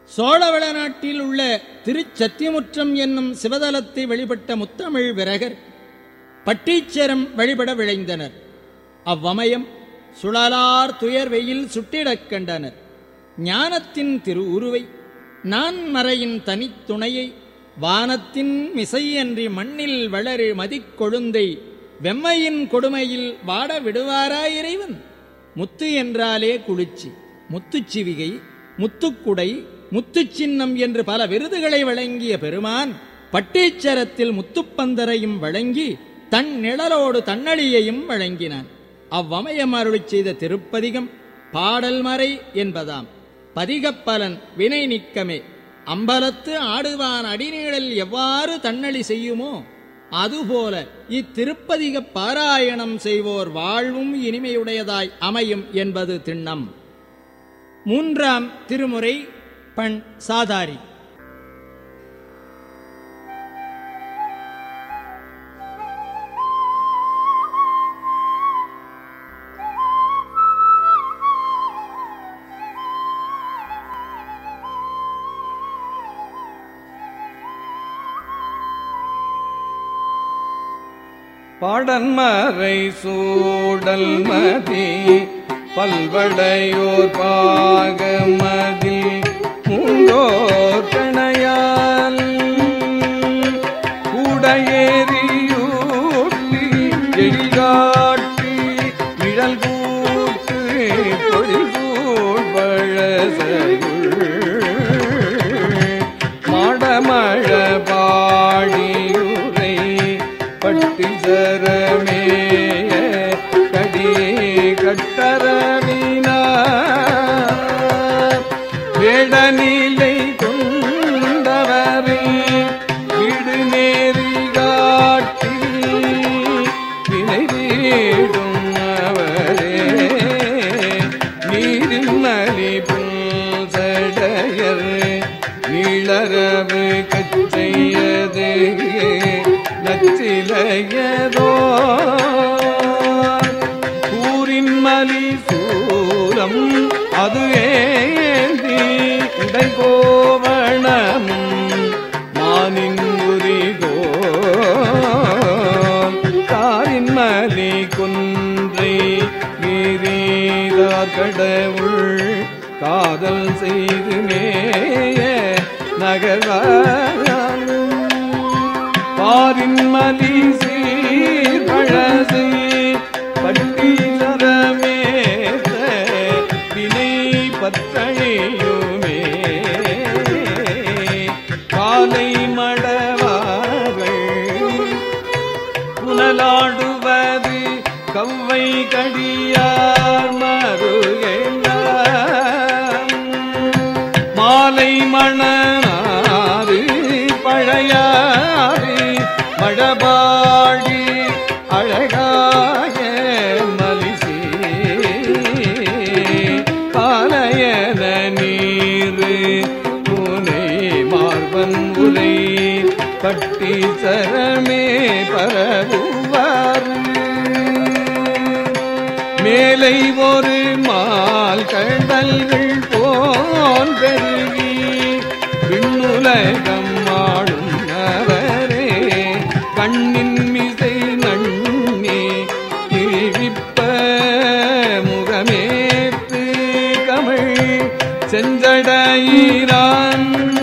சோழவள நாட்டில் உள்ள திருச்சத்தியமுற்றம் என்னும் சிவதலத்தை வழிபட்ட முத்தமிழ் விரகர் பட்டீச்சரம் வழிபட விழைந்தனர் அவ்வமயம் சுழலார் துயர் வெயில் சுட்டிடக் கண்டனர் ஞானத்தின் திரு உருவை நான் மறையின் தனித்துணையை வானத்தின் மிசையன்றி மண்ணில் வளரு மதிக்கொழுந்தை வெம்மையின் கொடுமையில் வாட விடுவாரா இறைவன் முத்து என்றாலே குளிர்ச்சி முத்துச்சிவிகை முத்துக்குடை முத்துச்சின்னம் என்று பல விருதுகளை வழங்கிய பெருமான் பட்டீச்சரத்தில் முத்துப்பந்தரையும் வழங்கி தன் நிழலோடு தன்னழியையும் வழங்கினான் அவ்வமயம் அருளிச் செய்த திருப்பதிகம் பாடல் மறை என்பதாம் பதிகப்பலன் வினை நிக்கமே அம்பலத்து ஆடுவான் அடிநீழல் எவ்வாறு தன்னழி செய்யுமோ அதுபோல இத்திருப்பதிக பாராயணம் செய்வோர் வாழ்வும் இனிமையுடையதாய் அமையும் என்பது திண்ணம் மூன்றாம் திருமுறை பண் சாதாரி பாடன்மறை சூடல் மதி பல்வடையோர் பாகமதில் மூண்டோர் கணையால் கூடையேறியூட்டி எழிகாட்டி நிழல் கூட்டு தொழில் மாடமழ பாடியுரை பட்டி சரமேய கடி கட்டரவினா வேடநிலை கொண்டவரே வீடு நேரி காட்டி வினை வீடும் அவரே நீரில் மலி புல்சடையர் நீளரவு கச்சையது நச்சிலையதோ கூரின் மலி சூலம் அது ஏந்தி இடைகோவணமும் மானின் உரிதோ காரின் மலி குன்றை கிரீதா கடவுள் காதல் செய்து மேய நகர்வான் பாரின் மலி சீர் பழசை பட்டி சரமேத்த வினை பத்தழையுமே காலை மடவார்கள் புனலாடுவது கவ்வை கடியார் மருகெல்லாம் மாலை மணனாறு பழையாறு மழபாடி அழகாய மலிசே காலையன நீரு பூனை மார்பன் உரை கட்டி சரமே பரவுவார் மேலை ஒரு மால் கடல்கள் போன் பெருகி விண்ணுலகம் ஆடும் அவரே கண்ணின் மிசை நன்னி திரிவிப்ப முகமேத்து கமிழ் செஞ்சடையிறான்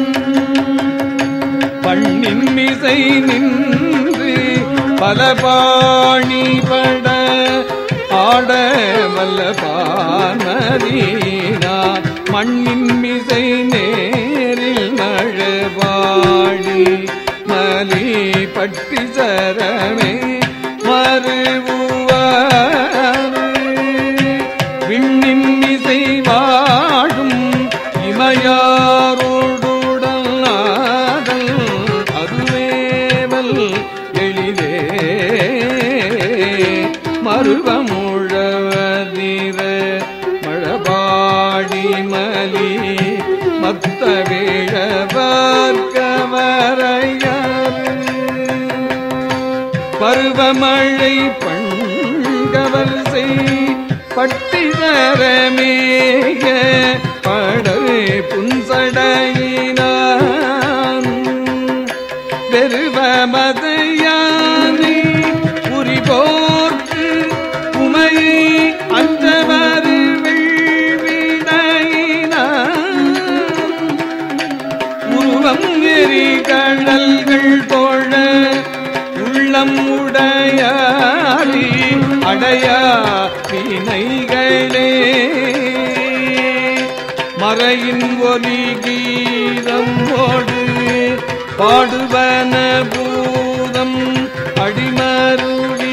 பண்ணின் மிசை நின்று பல பாணி பட ஆட வல்ல பார்மதீனார் மண்ணின் மிசை நேரில் மழபாடி மலி பட்டி சரமே மறுவார் விண்ணின் மிசை வாடும் இமையாரோடுடல் நாதல் அதுவேவல் எளிதே மருவமுழவதிர மழபாடி மலி மத்த பருவமழை பண்கவல் செய் பட்டிதரமேய படவே புன்சடைய தமது யானை புரிபோர்க்கு உமையை அற்றவர் உருவம் எரி கடல்கள் தோழ உள்ளம் உடையாரி அடையா வினைகளே மறையின் ஒலி கீதம் ஓடு பாடுவன பூதம் அடிமருளி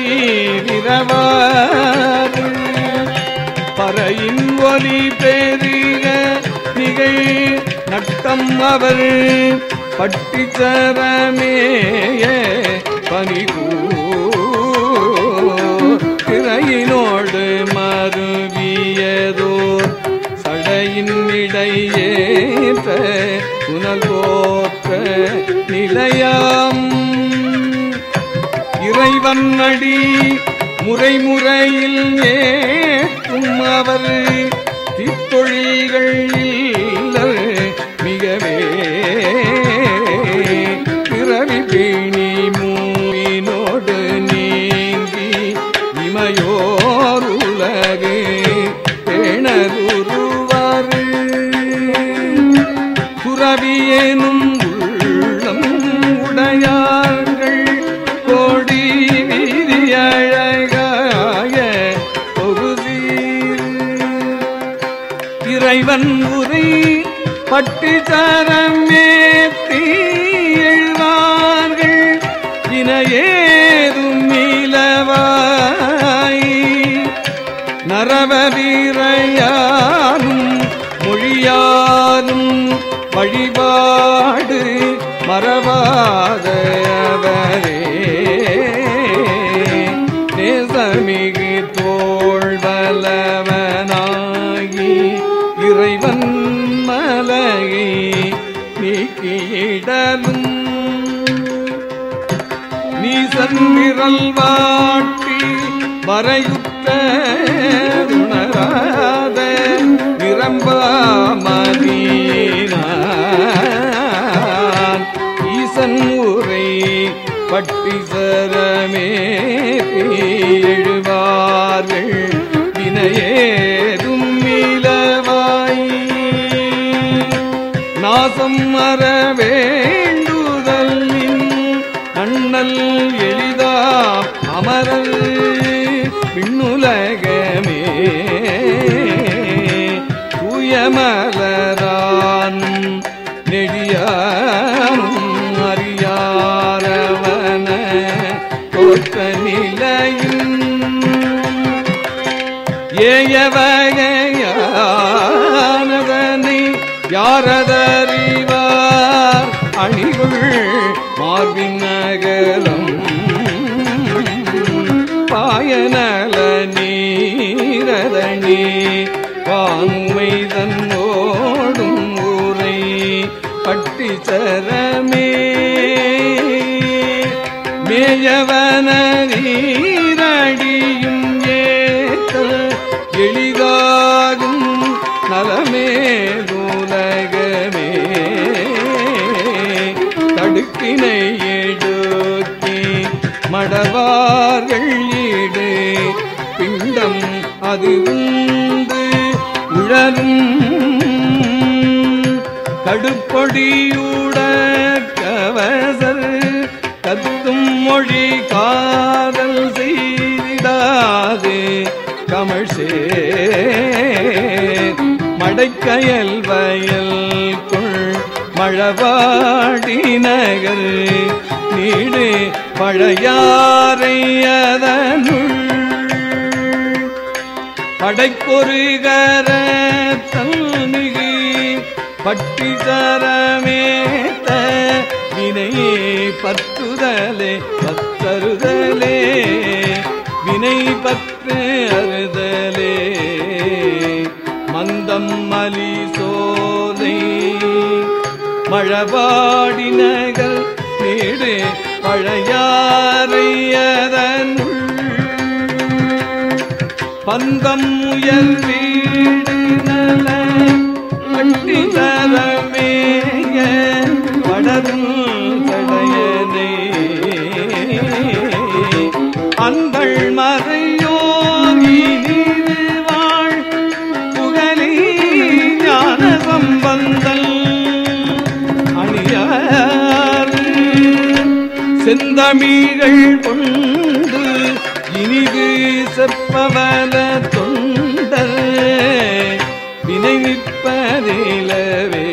விரவாறு பறையின் ஒலி பெருக நிகழ் நட்டம் அவர் பட்டிச்சரமேய பனிகூ திரையினோடு மருவியதோர் சடையின் இடையேற்ற புனல் போற்ற நிலையாம் இறைவன் அடி முறைமுறையில் ஏற்றும் அவர் தித்தொழில்கள் இல்லர் மிகவே பிறவி பேணி மூவினோடு நீங்கி இமையோர் உலகு பேணருவாரு துறவியேனும் உள்ளம் உடையார்கள் கோடி வீதி அழகாய தொகுதீர் இறைவன் உரை பட்டு சரமேத்தி எழுவார்கள் இனையேதும் நீலவாய் நரவீரையானும் மொழியாலும் வழிபாடு மறவாதவரே நேசமிகு தோழ்வலவனாகி இறைவன் மலையை நீக்கியிடலும் நீ சந்திரல் வாட்டி வரையுற்ற உணராத நிரம்பாமதீனான் ஈசன் உரை பட்டி சரமே எழுவார்கள் வினையேதும் இலவாய் நாசம் மற வேண்டுதல் நின் அண்ணல் எளிதா அமரல் விண்ணுலகமே தூயமலரான் நெடியானும் அறியாரவன தோற்ற நிலையும் ஏயவகையானதனை யாரதறிவார் அணிகுள் மார்பின் நகலம் பாயநல நீரதனி பான்மை தன்னோடும் ஊரை பட்டி சரமே மேயவன நீரடியும் ஏத்த எளிதாகும் நலமே தூலகமே தடுக்கினை எடுக்கி மடவார்கள் ஈடு பிண்டம் அது உண்டு உழலும் கடுப்பொடியூட கவசர் கத்தும் மொழி காதல் செய்திடாது கமழ்சே மடைக்கயல் வயல் கொள் மழவாடி நகர் நீடு பழையாறை அதனுள் படைப்பொருகர தல்மிகு பட்டி தரமேத்த வினையே பத்துதலே பத்தருதலே வினை பத்து அறுதலே மந்தம் மலி சோதை மழபாடி நகல் நீடு பழையாறையதனுள் பந்தம் உயர் வீடு நல வட்டி தரமேய வடரும் சடையனே செந்தமிழ்கள் கொண்டு இனிது செப்பவல தொண்டர் வினை நிற்பதிலவே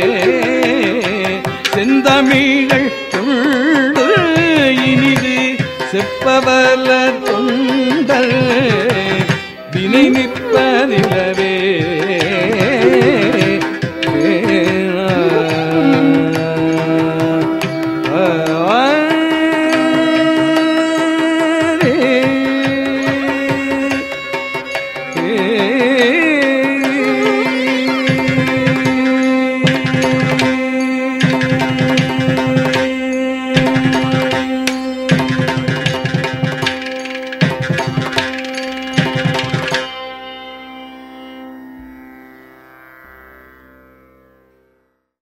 செந்தமிழ்கள் கொண்டு இனிது செப்பவல தொண்டர் வினை நிற்பதிலவே